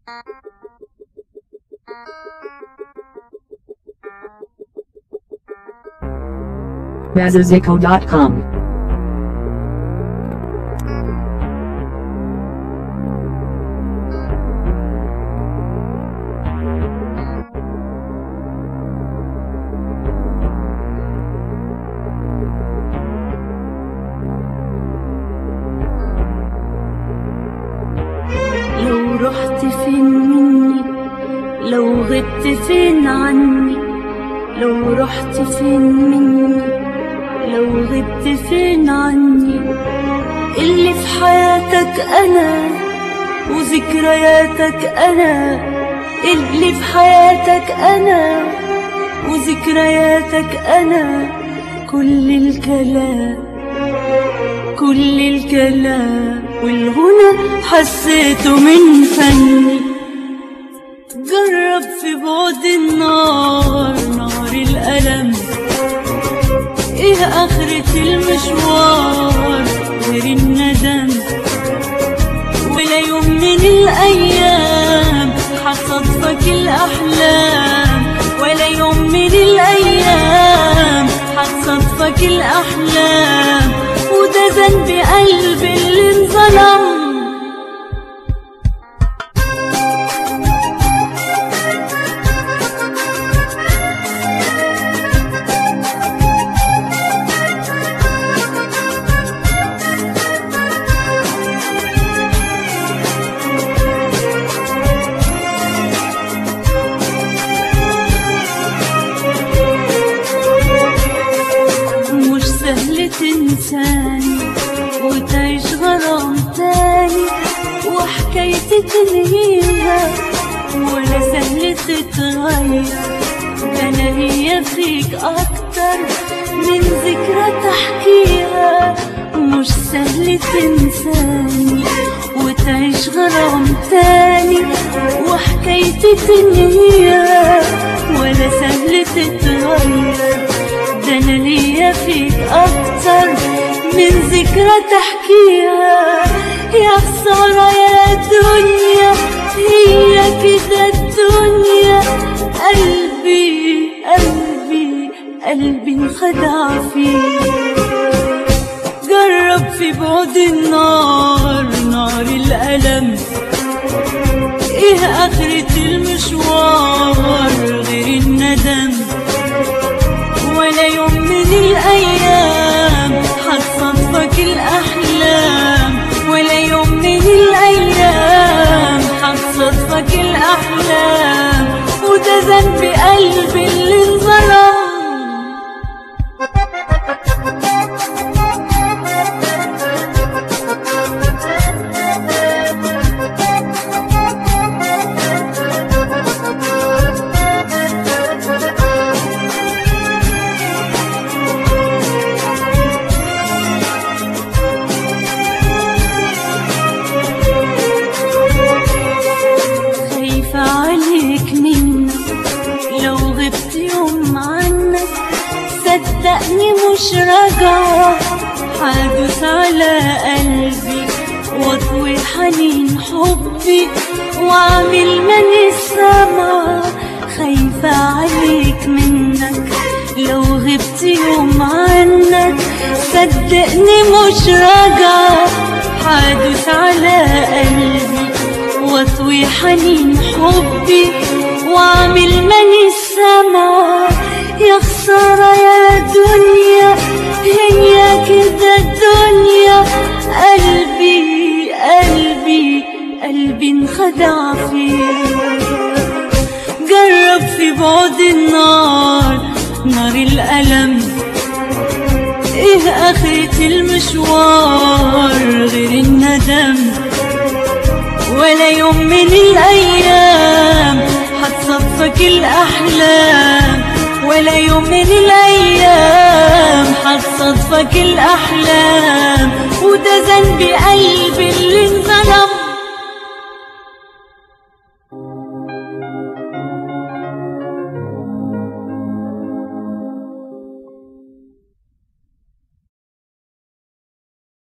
Bazazico.com. لو رحت فين مني لو غبت فين عني لو رحت فين مني لو غبت فين عني اللي في حياتك انا وذكرياتك انا اللي في حياتك انا وذكرياتك انا كل الكلام كل الكلام والغنى حسيته من فني جرب في بعد النار نار الألم ايه آخرة المشوار غير الندم ولا يوم من الأيام حصدفك الأحلام ولا يوم من الأيام حصدفك الأحلام وده ذنب قلبي اللي انظلم مش سهل تنساني وتعيش غرام تاني وحكايتي تنهيها ولا سهل تتغير ده انا هي فيك اكتر من ذكرى تحكيها مش سهل تنساني وتعيش غرام تاني وحكايتي تنهيها ولا سهل تتغير ده انا ليا فيك اكتر من ذكرى تحكيها يا خسارة يا دنيا هي كده الدنيا قلبي قلبي قلبي انخدع فيه جرب في بعد النار نار الألم ايه آخرة المشوار غير الندم ولا يوم من الأيام حتصفك الأحلام ولا يوم من الأيام حتصفك الأحلام وده ذنب قلبي اللي انظلم خايفة عليك منك لو غبت يوم عنك صدقني مش راجعة حادث على قلبي واطوي حنين حبي واعمل ماني السما خايفة عليك منك لو غبت يوم عنك صدقني مش راجعة حادث على قلبي واطوي حنين حبي واعمل ماني السما يا خسارة يا دنيا هي كده الدنيا قلبي قلبي قلبي انخدع فيها جرب في بعد النار نار الألم ايه آخرة المشوار غير الندم ولا يوم من الأيام حتصفك الأحلام ولا يوم من الأيام حتصفك الأحلام وده ذنب قلبي